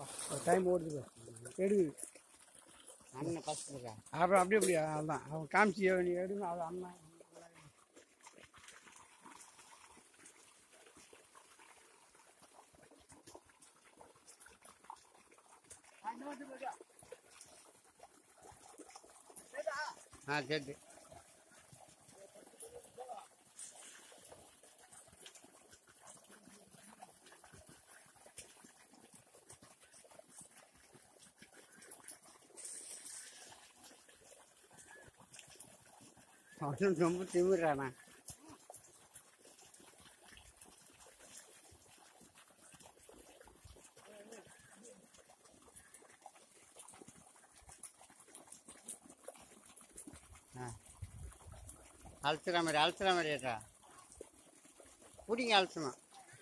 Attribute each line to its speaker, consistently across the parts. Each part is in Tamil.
Speaker 1: டைம் ஓடுது எடுக்குது
Speaker 2: அண்ணன் ஃபஸ்ட் இருக்கா
Speaker 1: அப்புறம் அப்படி அப்படியா அதுதான் அவன் காமிச்சு நீ எடுங்க அது அண்ணன்
Speaker 2: ஆ சரி அவனும் ரொம்ப திமிரானா அழுத்துற மாதிரி அழுத்துற மாதிரி ஏட்டா பிடிங்க அழுத்தணும்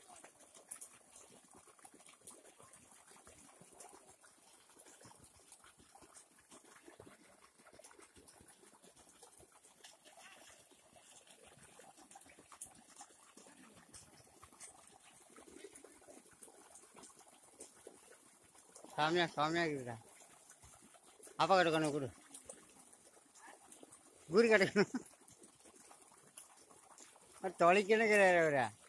Speaker 2: சாமியா சாமியா இருக்குதா அப்பா கிடக்கணும் கொடு குரு கிடக்கணும் தொலைக்கணுங்கிறாரு அவரை